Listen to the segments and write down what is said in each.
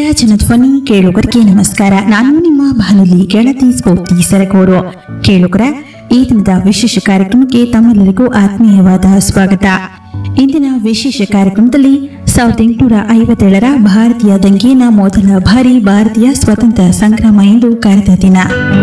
ಜನಧ್ವನಿ ಕೇಳುಗರಿಗೆ ನಮಸ್ಕಾರ ನಾನು ನಿಮ್ಮ ಬಾನುಲಿ ಗೆಳತಿ ಸ್ಫೂರ್ತಿ ಸರಗೂರು ಕೇಳುಗರ ಈ ದಿನದ ವಿಶೇಷ ಕಾರ್ಯಕ್ರಮಕ್ಕೆ ತಮ್ಮೆಲ್ಲರಿಗೂ ಆತ್ಮೀಯವಾದ ಸ್ವಾಗತ ಇಂದಿನ ವಿಶೇಷ ಕಾರ್ಯಕ್ರಮದಲ್ಲಿ ಸಾವಿರದ ಎಂಟುನೂರ ಐವತ್ತೇಳರ ಭಾರತೀಯ ದಂಗೆಯನ್ನ ಮೊದಲ ಬಾರಿ ಭಾರತೀಯ ಸ್ವತಂತ್ರ ಸಂಗ್ರಾಮ ಎಂದು ಕರೆದ ದಿನ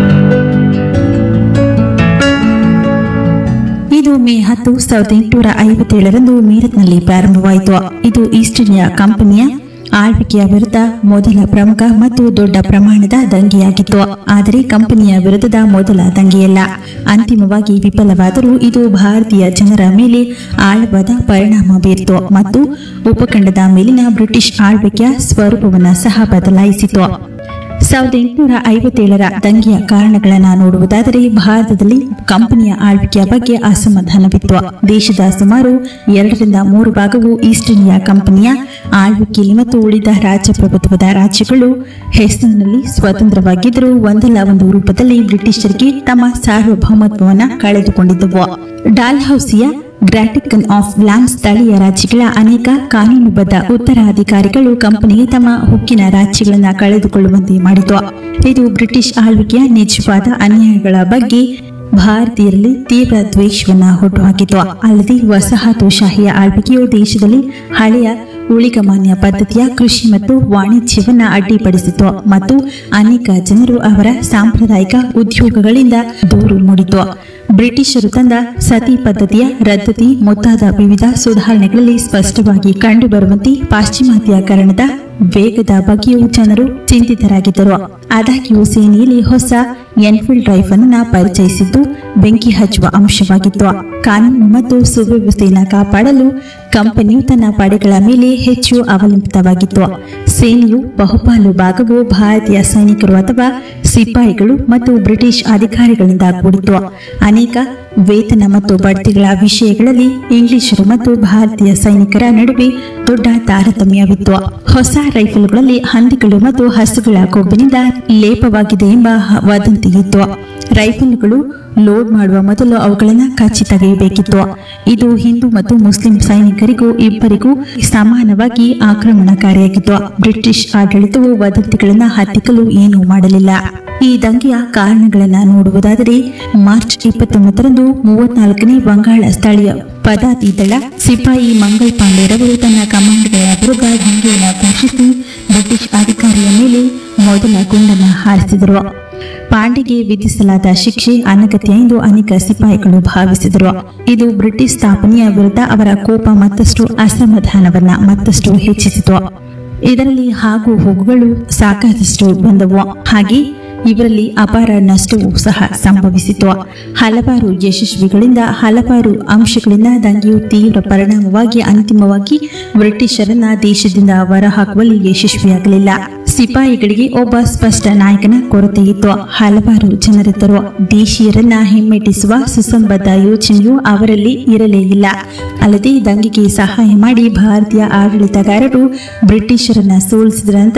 ಇದು ಮೇ ಹತ್ತು ಸಾವಿರದ ಎಂಟುನೂರ ಐವತ್ತೇಳರಂದು ಮೀರತ್ನಲ್ಲಿ ಪ್ರಾರಂಭವಾಯಿತು ಇದು ಈಸ್ಟ್ ಇಂಡಿಯಾ ಕಂಪನಿಯ ಆಳ್ವಿಕೆಯ ವಿರುದ್ಧ ಮೊದಲ ಪ್ರಮುಖ ಮತ್ತು ದೊಡ್ಡ ಪ್ರಮಾಣದ ದಂಗೆಯಾಗಿತ್ತು ಆದರೆ ಕಂಪನಿಯ ವಿರುದ್ಧದ ಮೊದಲ ದಂಗೆಯಲ್ಲ ಅಂತಿಮವಾಗಿ ವಿಫಲವಾದರೂ ಇದು ಭಾರತೀಯ ಜನರ ಮೇಲೆ ಆಳವಾದ ಪರಿಣಾಮ ಬೀರಿತು ಮತ್ತು ಉಪಖಂಡದ ಮೇಲಿನ ಬ್ರಿಟಿಷ್ ಆಳ್ವಿಕೆಯ ಸ್ವರೂಪವನ್ನು ಸಹ ಬದಲಾಯಿಸಿತು ಸಾವಿರದ ಎಂಟುನೂರ ಐವತ್ತೇಳರ ದಂಗೆಯ ಕಾರಣಗಳನ್ನು ನೋಡುವುದಾದರೆ ಭಾರತದಲ್ಲಿ ಕಂಪನಿಯ ಆಳ್ವಿಕೆಯ ಬಗ್ಗೆ ಅಸಮಾಧಾನವಿತ್ತು ದೇಶದ ಸುಮಾರು ಎರಡರಿಂದ ಮೂರು ಭಾಗವು ಈಸ್ಟ್ ಇಂಡಿಯಾ ಕಂಪನಿಯ ಆಳ್ವಿಕೆಯಲ್ಲಿ ಮತ್ತು ಉಳಿದ ರಾಜಪ್ರಭುತ್ವದ ರಾಜ್ಯಗಳು ಹೆಸರಿನಲ್ಲಿ ಸ್ವತಂತ್ರವಾಗಿದ್ದರೂ ಒಂದಲ್ಲ ಒಂದು ರೂಪದಲ್ಲಿ ಬ್ರಿಟಿಷರಿಗೆ ತಮ್ಮ ಸಾರ್ವಭೌಮತ್ವವನ್ನು ಕಳೆದುಕೊಂಡಿದ್ದವು ಡಾಲ್ಹೌಸಿಯ ಗ್ರಾಟಿಕನ್ ಆಫ್ ಲ್ಯಾಮ್ ಸ್ಥಳೀಯ ರಾಜ್ಯಗಳ ಅನೇಕ ಕಾನೂನುಬದ್ಧ ಉತ್ತರಾಧಿಕಾರಿಗಳು ಕಂಪನಿಗೆ ತಮ್ಮ ಹುಕ್ಕಿನ ರಾಜ್ಯಗಳನ್ನು ಕಳೆದುಕೊಳ್ಳುವಂತೆ ಮಾಡಿತು ಇದು ಬ್ರಿಟಿಷ್ ಆಳ್ವಿಕೆಯ ನಿಜವಾದ ಅನ್ಯಾಯಗಳ ಬಗ್ಗೆ ಭಾರತೀಯರಲ್ಲಿ ತೀವ್ರ ದ್ವೇಷವನ್ನ ಹುಟ್ಟುಹಾಕಿತು ಅಲ್ಲದೆ ವಸಾಹತುಶಾಹಿಯ ಆಳ್ವಿಕೆಯು ದೇಶದಲ್ಲಿ ಹಳೆಯ ಉಳಿಗಮಾನ್ಯ ಪದ್ಧತಿಯ ಕೃಷಿ ಮತ್ತು ವಾಣಿಜ್ಯವನ್ನ ಅಡ್ಡಿಪಡಿಸಿತು ಮತ್ತು ಅನೇಕ ಜನರು ಅವರ ಸಾಂಪ್ರದಾಯಿಕ ಉದ್ಯೋಗಗಳಿಂದ ದೂರು ಮೂಡಿತು ಬ್ರಿಟಿಷರು ತಂದ ಸತಿ ಪದ್ಧತಿಯ ರದ್ದತಿ ಮುಂತಾದ ವಿವಿಧ ಸುಧಾರಣೆಗಳಲ್ಲಿ ಸ್ಪಷ್ಟವಾಗಿ ಕಂಡುಬರುವಂತೆ ಪಾಶ್ಚಿಮಾತ್ಯಕರಣದ ವೇಗದ ಬಗ್ಗೆಯೂ ಜನರು ಚಿಂತಿತರಾಗಿದ್ದರು ಆದಾಗ್ಯೂ ಸೇನೆಯಲ್ಲಿ ಹೊಸ ಎನ್ಫೀಲ್ಡ್ ರೈಫಲ್ ಅನ್ನ ಪರಿಚಯಿಸಿದ್ದು ಬೆಂಕಿ ಹಚ್ಚುವ ಅಂಶವಾಗಿತ್ತು ಕಾನೂನು ಮತ್ತು ಸುವ್ಯವಸ್ಥೆಯನ್ನು ಕಾಪಾಡಲು ಕಂಪನಿಯು ತನ್ನ ಪಡೆಗಳ ಮೇಲೆ ಹೆಚ್ಚು ಅವಲಂಬಿತವಾಗಿತ್ತು ಸೇನೆಯು ಬಹುಪಾಲು ಭಾಗವು ಭಾರತೀಯ ಸೈನಿಕರು ಅಥವಾ ಸಿಪಾಯಿಗಳು ಮತ್ತು ಬ್ರಿಟಿಷ್ ಅಧಿಕಾರಿಗಳಿಂದ ಕೂಡಿತು ಅನೇಕ ವೇತನ ಮತ್ತು ಬಡ್ತಿಗಳ ವಿಷಯಗಳಲ್ಲಿ ಇಂಗ್ಲಿಷರು ಮತ್ತು ಭಾರತೀಯ ಸೈನಿಕರ ನಡುವೆ ದೊಡ್ಡ ತಾರತಮ್ಯವಿತ್ತು ಹೊಸ ರೈಫಲ್ಗಳಲ್ಲಿ ಹಂದಿಗಳು ಮತ್ತು ಹಸುಗಳ ಕೊಬ್ಬಿನಿಂದ ಲೇಪವಾಗಿದೆ ಎಂಬ ವದಂತಿ ಇತ್ತು ರೈಫಲ್ಗಳು ಲೋಡ್ ಮಾಡುವ ಮೊದಲು ಅವುಗಳನ್ನು ಕಚ್ಚಿ ತೆಗೆಯಬೇಕಿತ್ತು ಇದು ಹಿಂದೂ ಮತ್ತು ಮುಸ್ಲಿಂ ಸೈನಿಕರಿಗೂ ಇಬ್ಬರಿಗೂ ಸಮಾನವಾಗಿ ಆಕ್ರಮಣಕಾರಿಯಾಗಿತ್ತು ಬ್ರಿಟಿಷ್ ಆಡಳಿತವು ವದಂತಿಗಳನ್ನು ಹತ್ತಿಕ್ಕಲು ಏನೂ ಮಾಡಲಿಲ್ಲ ಈ ದಂಗೆಯ ಕಾರಣಗಳನ್ನು ನೋಡುವುದಾದರೆ ಮಾರ್ಚ್ ಇಪ್ಪತ್ತೊಂಬತ್ತರಂದು ಮೂವತ್ನಾಲ್ಕನೇ ಬಂಗಾಳ ಸ್ಥಳೀಯ ಪದಾತಿ ದಳ ಸಿಪಾಯಿ ಮಂಗಲ್ ಪಾಂಡೆರವರು ತನ್ನ ಕಮಾಂಡ್ಗಳ ವಿರುದ್ಧ ದಂಗೆಯನ್ನು ಘೋಷಿಸಿ ಬ್ರಿಟಿಷ್ ಅಧಿಕಾರಿಯ ಮೇಲೆ ಮೊದಲ ಗುಂಡನ್ನು ಹಾರಿಸಿದರು ಪಾಂಡೆಗೆ ವಿಧಿಸಲಾದ ಶಿಕ್ಷೆ ಅನಗತ್ಯ ಎಂದು ಅನೇಕ ಸಿಪಾಯಿಗಳು ಭಾವಿಸಿದರು ಇದು ಬ್ರಿಟಿಷ್ ಸ್ಥಾಪನೆಯ ವಿರುದ್ಧ ಅವರ ಕೋಪ ಮತ್ತಷ್ಟು ಅಸಮಾಧಾನವನ್ನ ಮತ್ತಷ್ಟು ಹೆಚ್ಚಿಸಿತು ಇದರಲ್ಲಿ ಹಾಗೂ ಹೋಗುಗಳು ಸಾಕಾದಷ್ಟು ಬಂದವು ಹಾಗೆ ಇವರಲ್ಲಿ ಅಪಾರ ನಷ್ಟವೂ ಸಹ ಸಂಭವಿಸಿತು ಹಲವಾರು ಯಶಸ್ವಿಗಳಿಂದ ಹಲವಾರು ಅಂಶಗಳಿಂದ ದಂಗೆಯು ತೀವ್ರ ಪರಿಣಾಮವಾಗಿ ಅಂತಿಮವಾಗಿ ಬ್ರಿಟಿಷರನ್ನ ದೇಶದಿಂದ ಹೊರಹಾಕುವಲ್ಲಿ ಯಶಸ್ವಿಯಾಗಲಿಲ್ಲ ಸಿಪಾಯಿಗಳಿಗೆ ಒಬ್ಬ ಸ್ಪಷ್ಟ ನಾಯಕನ ಕೊರತೆ ಇತ್ತು ಹಲವಾರು ಜನರಿದ್ದರು ದೇಶೀಯರನ್ನ ಹಿಮ್ಮೆಟ್ಟಿಸುವ ಸುಸಂಬದ್ಧ ಯೋಚನೆಯು ಅವರಲ್ಲಿ ಇರಲೇ ಇಲ್ಲ ಅಲ್ಲದೆ ದಂಗೆಗೆ ಸಹಾಯ ಮಾಡಿ ಭಾರತೀಯ ಆಡಳಿತಗಾರರು ಬ್ರಿಟಿಷರನ್ನ ಸೋಲಿಸಿದ ನಂತರ